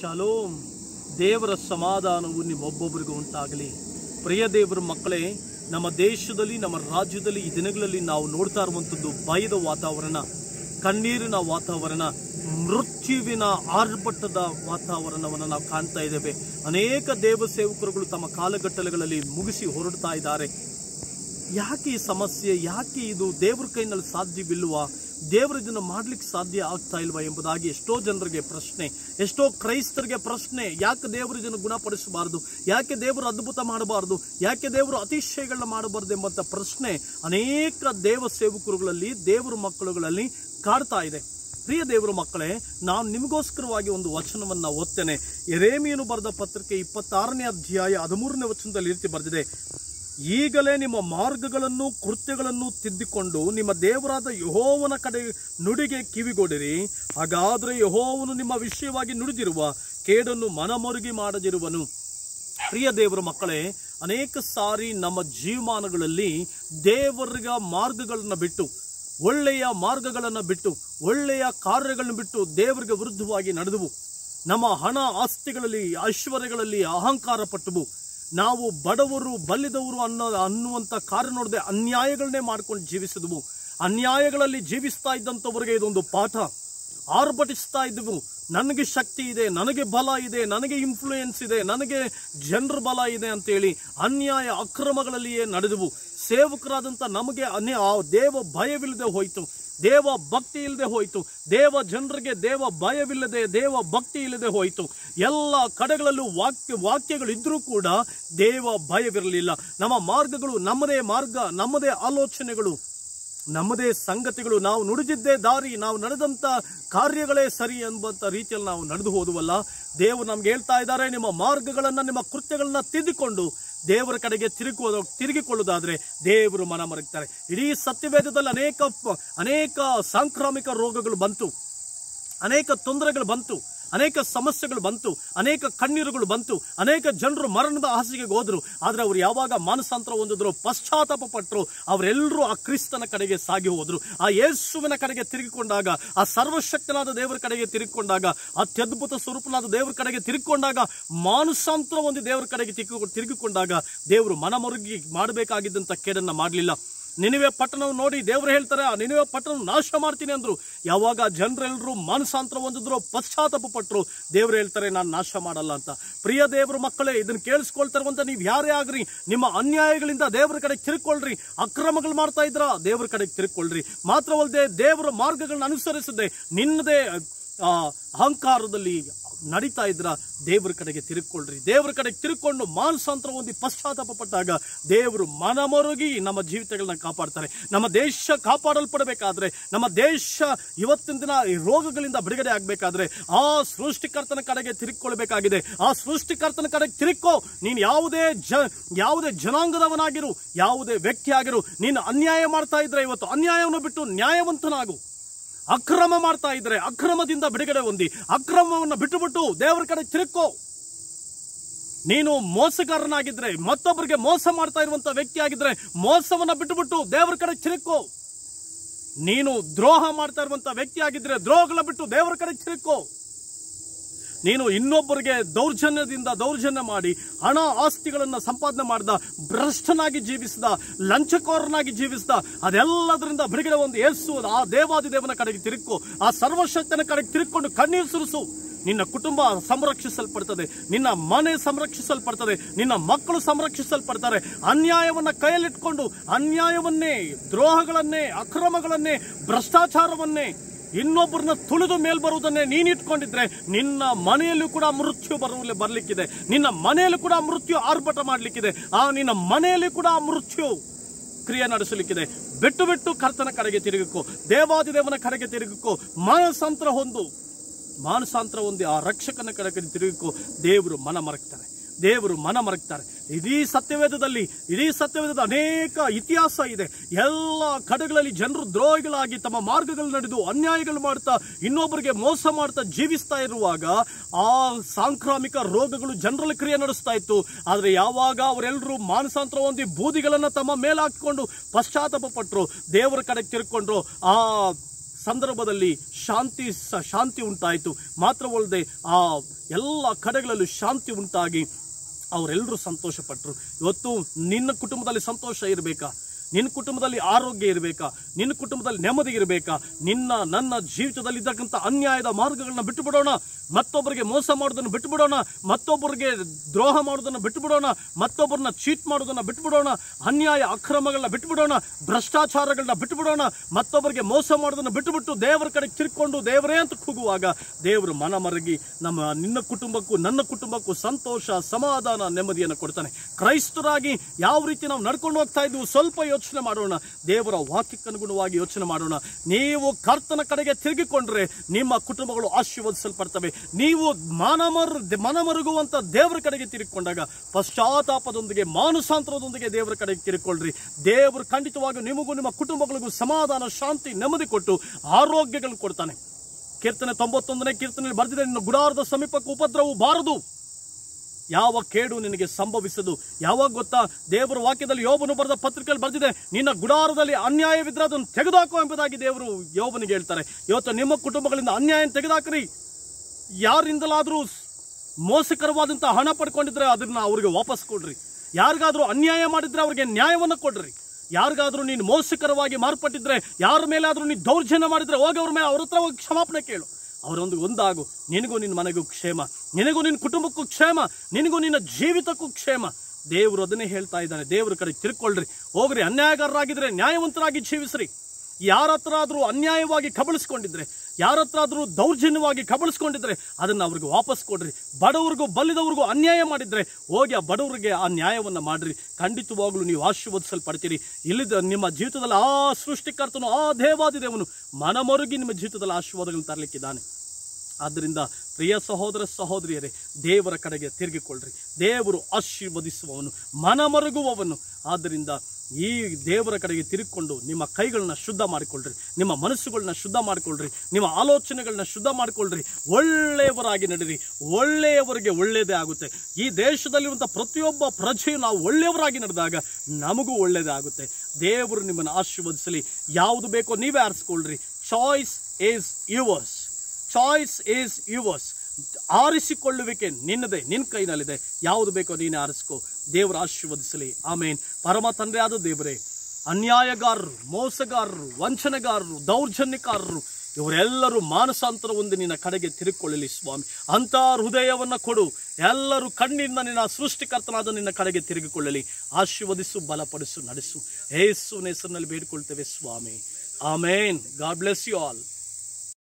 shalom ದೇವರ ಸಮಾಧಾನವು ನಿಮ್ಮೊಬ್ಬೊಬ್ಬರಿಗೂ ಉಂಟಾಗಲಿ ಪ್ರಿಯ ದೇವರ ಮಕ್ಕಳೇ ನಮ್ಮ ದೇಶದಲ್ಲಿ ನಮ್ಮ ರಾಜ್ಯದಲ್ಲಿ ಈ ದಿನಗಳಲ್ಲಿ ನಾವು ನೋಡ್ತಾ ಇರುವಂಥದ್ದು ಭಯದ ವಾತಾವರಣ ಕಣ್ಣೀರಿನ ವಾತಾವರಣ ಮೃತ್ಯುವಿನ ಆರ್ಭಟದ ವಾತಾವರಣವನ್ನು ನಾವು ಕಾಣ್ತಾ ಇದ್ದೇವೆ ಅನೇಕ ದೇವ ಸೇವಕರುಗಳು ತಮ್ಮ ಕಾಲಘಟ್ಟಗಳಲ್ಲಿ ಮುಗಿಸಿ ಹೊರಡ್ತಾ ಇದ್ದಾರೆ ಯಾಕೆ ಈ ಸಮಸ್ಯೆ ಯಾಕೆ ಇದು ದೇವ್ರ ಕೈನಲ್ಲಿ ಸಾಧ್ಯವಿಲ್ವಾ ದೇವರು ಇದನ್ನು ಮಾಡ್ಲಿಕ್ಕೆ ಸಾಧ್ಯ ಆಗ್ತಾ ಇಲ್ವಾ ಎಂಬುದಾಗಿ ಎಷ್ಟೋ ಜನರಿಗೆ ಪ್ರಶ್ನೆ ಎಷ್ಟೋ ಕ್ರೈಸ್ತರಿಗೆ ಪ್ರಶ್ನೆ ಯಾಕೆ ದೇವರು ಇದನ್ನು ಗುಣಪಡಿಸಬಾರದು ಯಾಕೆ ದೇವರು ಅದ್ಭುತ ಮಾಡಬಾರದು ಯಾಕೆ ದೇವರು ಅತಿಶಯಗಳನ್ನ ಮಾಡಬಾರದು ಎಂಬಂತ ಪ್ರಶ್ನೆ ಅನೇಕ ದೇವ ಸೇವಕರುಗಳಲ್ಲಿ ದೇವರ ಮಕ್ಕಳುಗಳಲ್ಲಿ ಕಾಡ್ತಾ ಇದೆ ಪ್ರಿಯ ದೇವರ ಮಕ್ಕಳೇ ನಾನು ನಿಮಗೋಸ್ಕರವಾಗಿ ಒಂದು ವಚನವನ್ನ ಓದ್ತೇನೆ ಎರೇಮಿಯನು ಬರೆದ ಪತ್ರಿಕೆ ಇಪ್ಪತ್ತಾರನೇ ಅಧ್ಯಾಯ ಹದಿಮೂರನೇ ವಚನದಲ್ಲಿ ಈ ರೀತಿ ಬರೆದಿದೆ ಈಗಲೇ ನಿಮ್ಮ ಮಾರ್ಗಗಳನ್ನು ಕೃತ್ಯಗಳನ್ನು ತಿದ್ದಿಕೊಂಡು ನಿಮ್ಮ ದೇವರಾದ ಯಹೋವನ ಕಡೆ ನುಡಿಗೆ ಕಿವಿಗೊಡಿರಿ ಹಾಗಾದ್ರೆ ಯಹೋವನು ನಿಮ್ಮ ವಿಷಯವಾಗಿ ನುಡಿದಿರುವ ಕೇಡನ್ನು ಮನಮರುಗಿ ಮಾಡದಿರುವನು ಪ್ರಿಯ ದೇವರ ಮಕ್ಕಳೇ ಅನೇಕ ಸಾರಿ ನಮ್ಮ ಜೀವಮಾನಗಳಲ್ಲಿ ದೇವರ ಮಾರ್ಗಗಳನ್ನ ಬಿಟ್ಟು ಒಳ್ಳೆಯ ಮಾರ್ಗಗಳನ್ನು ಬಿಟ್ಟು ಒಳ್ಳೆಯ ಕಾರ್ಯಗಳನ್ನು ಬಿಟ್ಟು ದೇವರಿಗೆ ವಿರುದ್ಧವಾಗಿ ನಡೆದುವು ನಮ್ಮ ಹಣ ಆಸ್ತಿಗಳಲ್ಲಿ ಐಶ್ವರ್ಯಗಳಲ್ಲಿ ಅಹಂಕಾರ ಪಟ್ಟವು ನಾವು ಬಡವರು ಬಲ್ಲಿದವರು ಅನ್ನೋ ಅನ್ನುವಂಥ ಕಾರ್ಯ ನೋಡದೆ ಅನ್ಯಾಯಗಳನ್ನೇ ಮಾಡ್ಕೊಂಡು ಜೀವಿಸಿದವು ಅನ್ಯಾಯಗಳಲ್ಲಿ ಜೀವಿಸ್ತಾ ಇದ್ದಂಥವರಿಗೆ ಇದೊಂದು ಪಾಠ ಆರ್ಭಟಿಸ್ತಾ ಇದ್ದವು ನನಗೆ ಶಕ್ತಿ ಇದೆ ನನಗೆ ಬಲ ಇದೆ ನನಗೆ ಇನ್ಫ್ಲೂಯೆನ್ಸ್ ಇದೆ ನನಗೆ ಜನರ ಬಲ ಇದೆ ಅಂತೇಳಿ ಅನ್ಯಾಯ ಅಕ್ರಮಗಳಲ್ಲಿಯೇ ನಡೆದವು ಸೇವಕರಾದಂಥ ನಮಗೆ ಅನ್ಯ ಆ ದೇವ ಭಯವಿಲ್ಲದೆ ಹೋಯಿತು ದೇವ ಭಕ್ತಿ ಇಲ್ಲದೆ ಹೋಯಿತು ದೇವ ಜನರಿಗೆ ದೇವ ಭಯವಿಲ್ಲದೆ ದೇವ ಭಕ್ತಿ ಇಲ್ಲದೆ ಹೋಯಿತು ಎಲ್ಲ ಕಡೆಗಳಲ್ಲೂ ವಾಕ್ಯ ವಾಕ್ಯಗಳಿದ್ರೂ ಕೂಡ ದೇವ ಭಯವಿರಲಿಲ್ಲ ನಮ್ಮ ಮಾರ್ಗಗಳು ನಮ್ಮದೇ ಮಾರ್ಗ ನಮ್ಮದೇ ಆಲೋಚನೆಗಳು ನಮ್ಮದೇ ಸಂಗತಿಗಳು ನಾವು ನುಡಿದಿದ್ದೇ ದಾರಿ ನಾವು ನಡೆದಂತ ಕಾರ್ಯಗಳೇ ಸರಿ ಎಂಬಂತ ರೀತಿಯಲ್ಲಿ ನಾವು ನಡೆದು ಹೋದುವಲ್ಲ ದೇವರು ನಮ್ಗೆ ಹೇಳ್ತಾ ಇದ್ದಾರೆ ನಿಮ್ಮ ಮಾರ್ಗಗಳನ್ನ ನಿಮ್ಮ ಕೃತ್ಯಗಳನ್ನ ತಿದ್ದಿಕೊಂಡು ದೇವರ ಕಡೆಗೆ ತಿರುಗುವ ತಿರುಗಿಕೊಳ್ಳುವುದಾದ್ರೆ ದೇವರು ಮನ ಮರಗ್ತಾರೆ ಇಡೀ ಸತ್ಯವೇದದಲ್ಲಿ ಅನೇಕ ಅನೇಕ ಸಾಂಕ್ರಾಮಿಕ ರೋಗಗಳು ಬಂತು ಅನೇಕ ತೊಂದರೆಗಳು ಬಂತು ಅನೇಕ ಸಮಸ್ಯೆಗಳು ಬಂತು ಅನೇಕ ಕಣ್ಣೀರುಗಳು ಬಂತು ಅನೇಕ ಜನರು ಮರಣದ ಹಾಸಿಗೆಗೆ ಹೋದ್ರು ಆದ್ರೆ ಅವ್ರು ಯಾವಾಗ ಮಾನಸಾಂತರ ಹೊಂದಿದ್ರು ಪಶ್ಚಾತ್ತಾಪ ಪಟ್ಟರು ಅವರೆಲ್ಲರೂ ಆ ಕ್ರಿಸ್ತನ ಕಡೆಗೆ ಸಾಗಿ ಹೋದ್ರು ಆ ಯೇಸುವಿನ ಕಡೆಗೆ ತಿರುಗಿಕೊಂಡಾಗ ಆ ಸರ್ವಶಕ್ತನಾದ ದೇವರ ಕಡೆಗೆ ತಿರುಗಿಕೊಂಡಾಗ ಅತ್ಯದ್ಭುತ ಸ್ವರೂಪನಾದ ದೇವರ ಕಡೆಗೆ ತಿರುಗಿಕೊಂಡಾಗ ಮಾನಸಾಂತರ ಒಂದು ದೇವರ ಕಡೆಗೆ ತಿರುಗಿ ತಿರುಗಿಕೊಂಡಾಗ ದೇವರು ಮನಮರುಗಿ ಮಾಡಬೇಕಾಗಿದ್ದಂಥ ಕೇಡನ್ನ ಮಾಡಲಿಲ್ಲ ನಿನವೆ ಪಟ್ಟಣವು ನೋಡಿ ದೇವರು ಹೇಳ್ತಾರೆ ಆ ನಿನವೆ ಪಟ್ಟಣ ನಾಶ ಮಾಡ್ತೀನಿ ಅಂದ್ರು ಯಾವಾಗ ಜನರೆಲ್ಲರೂ ಮಾನಸಾಂತರ ಹೊಂದಿದ್ರು ಪಶ್ಚಾತ್ತಾಪ ಪಟ್ಟರು ದೇವರು ಹೇಳ್ತಾರೆ ನಾನು ನಾಶ ಮಾಡಲ್ಲ ಅಂತ ಪ್ರಿಯ ದೇವರ ಮಕ್ಕಳೇ ಇದನ್ನ ಕೇಳಿಸ್ಕೊಳ್ತಾರಂತ ನೀವು ಯಾರೇ ಆಗ್ರಿ ನಿಮ್ಮ ಅನ್ಯಾಯಗಳಿಂದ ದೇವರ ಕಡೆ ತಿರುಕೊಳ್ರಿ ಅಕ್ರಮಗಳು ಮಾಡ್ತಾ ಇದ್ರ ದೇವರ ಕಡೆಗೆ ತಿರುಕೊಳ್ರಿ ಮಾತ್ರವಲ್ಲದೆ ದೇವರ ಮಾರ್ಗಗಳನ್ನ ಅನುಸರಿಸದೆ ನಿನ್ನದೇ ಆ, ಅಹಂಕಾರದಲ್ಲಿ ನಡೀತಾ ಇದ್ರ ದೇವರ ಕಡೆಗೆ ತಿರುಗಿಕೊಳ್ಳ್ರಿ ದೇವರ ಕಡೆಗೆ ತಿರುಗಿಕೊಂಡು ಮಾನಸಾಂತರ ಹೊಂದಿ ಪಶ್ಚಾತ್ತಾಪ ಪಟ್ಟಾಗ ದೇವರು ಮನಮರುಗಿ ನಮ್ಮ ಜೀವಿತಗಳನ್ನ ಕಾಪಾಡ್ತಾರೆ ನಮ್ಮ ದೇಶ ಕಾಪಾಡಲ್ಪಡಬೇಕಾದ್ರೆ ನಮ್ಮ ದೇಶ ಇವತ್ತಿನ ದಿನ ಈ ರೋಗಗಳಿಂದ ಬಿಡುಗಡೆ ಆಗ್ಬೇಕಾದ್ರೆ ಆ ಸೃಷ್ಟಿಕರ್ತನ ಕಡೆಗೆ ತಿರುಗಿಕೊಳ್ಬೇಕಾಗಿದೆ ಆ ಸೃಷ್ಟಿಕರ್ತನ ಕಡೆಗೆ ತಿರುಕ್ಕೋ ನೀನು ಯಾವುದೇ ಜ ಯಾವುದೇ ಜನಾಂಗದವನಾಗಿರು ಯಾವುದೇ ವ್ಯಕ್ತಿ ಆಗಿರು ನೀನು ಅನ್ಯಾಯ ಮಾಡ್ತಾ ಇದ್ರೆ ಇವತ್ತು ಅನ್ಯಾಯವನ್ನು ಬಿಟ್ಟು ನ್ಯಾಯವಂತನಾಗು ಅಕ್ರಮ ಮಾಡ್ತಾ ಇದ್ರೆ ಅಕ್ರಮದಿಂದ ಬಿಡುಗಡೆ ಹೊಂದಿ ಅಕ್ರಮವನ್ನು ಬಿಟ್ಟುಬಿಟ್ಟು ದೇವರ ಕಡೆ ತಿರುಕ್ಕೋ ನೀನು ಮೋಸಗಾರನಾಗಿದ್ರೆ ಮತ್ತೊಬ್ಬರಿಗೆ ಮೋಸ ಮಾಡ್ತಾ ಇರುವಂತ ವ್ಯಕ್ತಿ ಆಗಿದ್ರೆ ಮೋಸವನ್ನ ಬಿಟ್ಟುಬಿಟ್ಟು ದೇವರ ಕಡೆ ತಿರುಕ್ಕೋ ನೀನು ದ್ರೋಹ ಮಾಡ್ತಾ ಇರುವಂತ ವ್ಯಕ್ತಿ ಆಗಿದ್ರೆ ದ್ರೋಹಗಳ ಬಿಟ್ಟು ದೇವರ ಕಡೆ ತಿರುಕ್ಕೋ ನೀನು ಇನ್ನೊಬ್ಬರಿಗೆ ದೌರ್ಜನ್ಯದಿಂದ ದೌರ್ಜನ್ಯ ಮಾಡಿ ಹಣ ಆಸ್ತಿಗಳನ್ನ ಸಂಪಾದನೆ ಮಾಡಿದ ಭ್ರಷ್ಟನಾಗಿ ಜೀವಿಸಿದ ಲಂಚಕೋರನಾಗಿ ಜೀವಿಸಿದ ಅದೆಲ್ಲದರಿಂದ ಬಿಡುಗಡೆ ಒಂದು ಏಸು ಆ ದೇವಾದಿ ದೇವನ ಕಡೆಗೆ ತಿರುಕು ಆ ಸರ್ವಶಕ್ತನ ಕಡೆಗೆ ತಿರುಕೊಂಡು ಕಣ್ಣೀರು ಸುರಿಸು ನಿನ್ನ ಕುಟುಂಬ ಸಂರಕ್ಷಿಸಲ್ಪಡ್ತದೆ ನಿನ್ನ ಮನೆ ಸಂರಕ್ಷಿಸಲ್ಪಡ್ತದೆ ನಿನ್ನ ಮಕ್ಕಳು ಸಂರಕ್ಷಿಸಲ್ಪಡ್ತಾರೆ ಅನ್ಯಾಯವನ್ನ ಕೈಯಲ್ಲಿಟ್ಕೊಂಡು ಅನ್ಯಾಯವನ್ನೇ ದ್ರೋಹಗಳನ್ನೇ ಅಕ್ರಮಗಳನ್ನೇ ಭ್ರಷ್ಟಾಚಾರವನ್ನೇ ಇನ್ನೊಬ್ಬರನ್ನ ತುಳಿದು ಮೇಲ್ ಬರುವುದನ್ನೇ ನೀನ್ ಇಟ್ಕೊಂಡಿದ್ರೆ ನಿನ್ನ ಮನೆಯಲ್ಲೂ ಕೂಡ ಮೃತ್ಯು ಬರುವ ಬರ್ಲಿಕ್ಕಿದೆ ನಿನ್ನ ಮನೆಯಲ್ಲೂ ಕೂಡ ಮೃತ್ಯು ಆರ್ಭಟ ಮಾಡ್ಲಿಕ್ಕಿದೆ ಆ ನಿನ್ನ ಮನೆಯಲ್ಲಿ ಕೂಡ ಮೃತ್ಯು ಕ್ರಿಯೆ ನಡೆಸಲಿಕ್ಕಿದೆ ಬಿಟ್ಟು ಬಿಟ್ಟು ಕರ್ತನ ಕಡೆಗೆ ತಿರುಗಿಕೋ ದೇವಾದಿ ದೇವನ ಕಡೆಗೆ ತಿರುಗಿಕೋ ಮಾನಸಾಂತರ ಹೊಂದು ಮಾನಸಾಂತರ ಹೊಂದಿ ಆ ರಕ್ಷಕನ ಕಡೆಗೆ ತಿರುಗಿಕೋ ದೇವರು ಮನ ಮರಗ್ತಾರೆ ದೇವರು ಮನ ಮರಗ್ತಾರೆ ಇಡೀ ಸತ್ಯವೇದದಲ್ಲಿ ಇಡೀ ಸತ್ಯವೇದದ ಅನೇಕ ಇತಿಹಾಸ ಇದೆ ಎಲ್ಲ ಕಡೆಗಳಲ್ಲಿ ಜನರು ದ್ರೋಹಿಗಳಾಗಿ ತಮ್ಮ ಮಾರ್ಗಗಳು ನಡೆದು ಅನ್ಯಾಯಗಳು ಮಾಡ್ತಾ ಇನ್ನೊಬ್ಬರಿಗೆ ಮೋಸ ಮಾಡ್ತಾ ಜೀವಿಸ್ತಾ ಇರುವಾಗ ಆ ಸಾಂಕ್ರಾಮಿಕ ರೋಗಗಳು ಜನರಲ್ಲಿ ಕ್ರಿಯೆ ನಡೆಸ್ತಾ ಇತ್ತು ಆದ್ರೆ ಯಾವಾಗ ಅವರೆಲ್ಲರೂ ಮಾನಸಾಂತರ ಹೊಂದಿ ಬೂದಿಗಳನ್ನ ತಮ್ಮ ಮೇಲೆ ಹಾಕಿಕೊಂಡು ಪಶ್ಚಾತ್ತಾಪ ಪಟ್ಟರು ದೇವರ ಕಡೆಗೆ ತಿರ್ಕೊಂಡ್ರು ಆ ಸಂದರ್ಭದಲ್ಲಿ ಶಾಂತಿ ಸ- ಶಾಂತಿ ಉಂಟಾಯಿತು ಮಾತ್ರವಲ್ಲದೆ ಆ ಎಲ್ಲ ಕಡೆಗಳಲ್ಲೂ ಶಾಂತಿ ಉಂಟಾಗಿ ಅವರೆಲ್ಲರೂ ಸಂತೋಷಪಟ್ಟರು ಇವತ್ತು ನಿನ್ನ ಕುಟುಂಬದಲ್ಲಿ ಸಂತೋಷ ಇರಬೇಕಾ ನಿನ್ನ ಕುಟುಂಬದಲ್ಲಿ ಆರೋಗ್ಯ ಇರಬೇಕಾ ನಿನ್ನ ಕುಟುಂಬದಲ್ಲಿ ನೆಮ್ಮದಿ ಇರಬೇಕಾ ನಿನ್ನ ನನ್ನ ಜೀವಿತದಲ್ಲಿ ಇದ್ದಕ್ಕಂಥ ಅನ್ಯಾಯದ ಮಾರ್ಗಗಳನ್ನ ಬಿಟ್ಟು ಬಿಡೋಣ ಮತ್ತೊಬ್ಬರಿಗೆ ಮೋಸ ಮಾಡೋದನ್ನು ಬಿಟ್ಟು ಬಿಡೋಣ ಮತ್ತೊಬ್ಬರಿಗೆ ದ್ರೋಹ ಮಾಡೋದನ್ನು ಬಿಟ್ಟು ಬಿಡೋಣ ಮತ್ತೊಬ್ಬರನ್ನ ಚೀಟ್ ಮಾಡೋದನ್ನ ಬಿಟ್ಟು ಬಿಡೋಣ ಅನ್ಯಾಯ ಅಕ್ರಮಗಳನ್ನ ಬಿಟ್ಟು ಬಿಡೋಣ ಭ್ರಷ್ಟಾಚಾರಗಳನ್ನ ಬಿಟ್ಟು ಬಿಡೋಣ ಮತ್ತೊಬ್ಬರಿಗೆ ಮೋಸ ಮಾಡೋದನ್ನ ಬಿಟ್ಟುಬಿಟ್ಟು ದೇವರ ಕಡೆ ತಿರ್ಕೊಂಡು ದೇವರೇ ಅಂತ ಕೂಗುವಾಗ ದೇವರು ಮನ ಮರಗಿ ನಮ್ಮ ನಿನ್ನ ಕುಟುಂಬಕ್ಕೂ ನನ್ನ ಕುಟುಂಬಕ್ಕೂ ಸಂತೋಷ ಸಮಾಧಾನ ನೆಮ್ಮದಿಯನ್ನು ಕೊಡ್ತಾನೆ ಕ್ರೈಸ್ತರಾಗಿ ಯಾವ ರೀತಿ ನಾವು ನಡ್ಕೊಂಡು ಹೋಗ್ತಾ ಇದ್ವು ಸ್ವಲ್ಪ ಯೋಚನೆ ಮಾಡೋಣ ದೇವರ ವಾಕ್ಯಕ್ಕನುಗುಣವಾಗಿ ಯೋಚನೆ ಮಾಡೋಣ ನೀವು ಕರ್ತನ ಕಡೆಗೆ ತಿರುಗಿಕೊಂಡ್ರೆ ನಿಮ್ಮ ಕುಟುಂಬಗಳು ಆಶೀರ್ವದಿಸಲ್ಪಡ್ತವೆ ನೀವು ಮಾನಮರ್ ಮನಮರುಗುವಂತ ದೇವರ ಕಡೆಗೆ ತಿರುಗಿಕೊಂಡಾಗ ಪಶ್ಚಾತ್ತಾಪದೊಂದಿಗೆ ಮಾನಸಾಂತರದೊಂದಿಗೆ ದೇವರ ಕಡೆಗೆ ತಿರುಗಿಕೊಳ್ಳ್ರಿ ದೇವರು ಖಂಡಿತವಾಗಿ ನಿಮಗೂ ನಿಮ್ಮ ಕುಟುಂಬಗಳಿಗೂ ಸಮಾಧಾನ ಶಾಂತಿ ನೆಮ್ಮದಿ ಕೊಟ್ಟು ಆರೋಗ್ಯಗಳನ್ನು ಕೊಡ್ತಾನೆ ಕೀರ್ತನೆ ತೊಂಬತ್ತೊಂದನೇ ಕೀರ್ತನೆ ಬರೆದಿದೆ ನಿನ್ನ ಗುಡಾರದ ಸಮೀಪಕ್ಕೆ ಉಪದ್ರವು ಬಾರದು ಯಾವ ಕೇಡು ನಿನಗೆ ಸಂಭವಿಸದು ಯಾವಾಗ ಗೊತ್ತಾ ದೇವರ ವಾಕ್ಯದಲ್ಲಿ ಯೋಬನು ಬರೆದ ಪತ್ರಿಕೆಯಲ್ಲಿ ಬರೆದಿದೆ ನಿನ್ನ ಗುಡಾರದಲ್ಲಿ ಅನ್ಯಾಯವಿದ್ರೆ ಅದನ್ನು ತೆಗೆದುಹಾಕು ಎಂಬುದಾಗಿ ದೇವರು ಯೋಬನಿಗೆ ಹೇಳ್ತಾರೆ ಇವತ್ತು ನಿಮ್ಮ ಕುಟುಂಬಗಳಿಂದ ಅನ್ಯಾಯ ತೆಗೆದುಹಾಕ್ರಿ ಯಾರಿಂದಲಾದರೂ ಮೋಸಕರವಾದಂತಹ ಹಣ ಪಡ್ಕೊಂಡಿದ್ರೆ ಅದನ್ನ ಅವ್ರಿಗೆ ವಾಪಸ್ ಕೊಡ್ರಿ ಯಾರಿಗಾದ್ರೂ ಅನ್ಯಾಯ ಮಾಡಿದ್ರೆ ಅವ್ರಿಗೆ ನ್ಯಾಯವನ್ನು ಕೊಡ್ರಿ ಯಾರಿಗಾದ್ರೂ ನೀನು ಮೋಸಕರವಾಗಿ ಮಾರ್ಪಟ್ಟಿದ್ರೆ ಯಾರ ಮೇಲಾದ್ರೂ ನೀನು ದೌರ್ಜನ್ಯ ಮಾಡಿದ್ರೆ ಹೋಗಿ ಅವ್ರ ಮೇಲೆ ಅವ್ರ ಹತ್ರ ಹೋಗಿ ಕ್ಷಮಾಪಣೆ ಕೇಳು ಅವರೊಂದು ಒಂದಾಗು ನಿನಗೂ ನಿನ್ನ ಮನೆಗೂ ಕ್ಷೇಮ ನಿನಗೂ ನಿನ್ನ ಕುಟುಂಬಕ್ಕೂ ಕ್ಷೇಮ ನಿನಗೂ ನಿನ್ನ ಜೀವಿತಕ್ಕೂ ಕ್ಷೇಮ ದೇವರು ಅದನ್ನೇ ಹೇಳ್ತಾ ಇದ್ದಾನೆ ದೇವರ ಕಡೆ ತಿರ್ಕೊಳ್ರಿ ಹೋಗ್ರಿ ಅನ್ಯಾಯಗಾರರಾಗಿದ್ರೆ ನ್ಯಾಯವಂತರಾಗಿ ಜೀವಿಸ್ರಿ ಯಾರ ಹತ್ರ ಆದ್ರೂ ಅನ್ಯಾಯವಾಗಿ ಕಬಳಿಸ್ಕೊಂಡಿದ್ರೆ ಯಾರ ಹತ್ರ ಆದ್ರೂ ದೌರ್ಜನ್ಯವಾಗಿ ಕಬಳಿಸ್ಕೊಂಡಿದ್ರೆ ಅದನ್ನ ಅವ್ರಿಗೆ ವಾಪಸ್ ಕೊಡ್ರಿ ಬಡವರಿಗೂ ಬಲ್ಲಿದವ್ರಿಗೂ ಅನ್ಯಾಯ ಮಾಡಿದ್ರೆ ಹೋಗಿ ಆ ಬಡವರಿಗೆ ಆ ನ್ಯಾಯವನ್ನ ಮಾಡ್ರಿ ಖಂಡಿತವಾಗ್ಲೂ ನೀವು ಆಶೀರ್ವದಿಸಲ್ಪಡ್ತೀರಿ ಇಲ್ಲಿದ್ದ ನಿಮ್ಮ ಜೀವಿತದಲ್ಲಿ ಆ ಸೃಷ್ಟಿಕರ್ತನು ಆ ದೇವಾದಿ ದೇವನು ಮನಮರುಗಿ ನಿಮ್ಮ ಜೀವಿತದಲ್ಲಿ ಆಶೀರ್ವಾದಗಳನ್ನು ತರಲಿಕ್ಕಿದ್ದಾನೆ ಆದ್ದರಿಂದ ಪ್ರಿಯ ಸಹೋದರ ಸಹೋದರಿಯರೇ ದೇವರ ಕಡೆಗೆ ತಿರುಗಿಕೊಳ್ಳ್ರಿ ದೇವರು ಆಶೀರ್ವದಿಸುವವನು ಮನಮರುಗುವವನು ಆದ್ದರಿಂದ ಈ ದೇವರ ಕಡೆಗೆ ತಿರುಗಿಕೊಂಡು ನಿಮ್ಮ ಕೈಗಳನ್ನ ಶುದ್ಧ ಮಾಡಿಕೊಳ್ಳ್ರಿ ನಿಮ್ಮ ಮನಸ್ಸುಗಳನ್ನ ಶುದ್ಧ ಮಾಡಿಕೊಳ್ಳ್ರಿ ನಿಮ್ಮ ಆಲೋಚನೆಗಳನ್ನ ಶುದ್ಧ ಮಾಡಿಕೊಳ್ಳ್ರಿ ಒಳ್ಳೆಯವರಾಗಿ ನಡೀರಿ ಒಳ್ಳೆಯವರಿಗೆ ಒಳ್ಳೆಯದೇ ಆಗುತ್ತೆ ಈ ದೇಶದಲ್ಲಿರುವಂಥ ಪ್ರತಿಯೊಬ್ಬ ಪ್ರಜೆಯು ನಾವು ಒಳ್ಳೆಯವರಾಗಿ ನಡೆದಾಗ ನಮಗೂ ಒಳ್ಳೆಯದೇ ಆಗುತ್ತೆ ದೇವರು ನಿಮ್ಮನ್ನು ಆಶೀರ್ವದಿಸಲಿ ಯಾವುದು ಬೇಕೋ ನೀವೇ ಆರಿಸ್ಕೊಳ್ರಿ choice is yours choice is yours ಆರಿಸಿಕೊಳ್ಳುವಿಕೆ ನಿನ್ನದೇ ನಿನ್ನ ಕೈನಲ್ಲಿದೆ ಯಾವುದು ಬೇಕೋ ನೀನೇ ಆರಿಸ್ಕೋ ದೇವರು ಆಶೀರ್ವದಿಸಲಿ ಆಮೇನ್ ಪರಮ ತಂದೆ ಆದ ದೇವರೇ ಅನ್ಯಾಯಗಾರರು ಮೋಸಗಾರರು ವಂಚನೆಗಾರರು ದೌರ್ಜನ್ಯಕಾರರು ಇವರೆಲ್ಲರೂ ಮಾನಸಾಂತರ ಒಂದು ನಿನ್ನ ಕಡೆಗೆ ತಿರುಗಿಕೊಳ್ಳಲಿ ಸ್ವಾಮಿ ಅಂತ ಹೃದಯವನ್ನ ಕೊಡು ಎಲ್ಲರೂ ಕಣ್ಣಿಂದ ನಿನ್ನ ಸೃಷ್ಟಿಕರ್ತನಾದ ನಿನ್ನ ಕಡೆಗೆ ತಿರುಗಿಕೊಳ್ಳಲಿ ಆಶೀರ್ವದಿಸು ಬಲಪಡಿಸು ನಡೆಸು ಏಸು ಹೆಸರಿನಲ್ಲಿ ಬೇಡಿಕೊಳ್ತೇವೆ ಸ್ವಾಮಿ amen God bless you all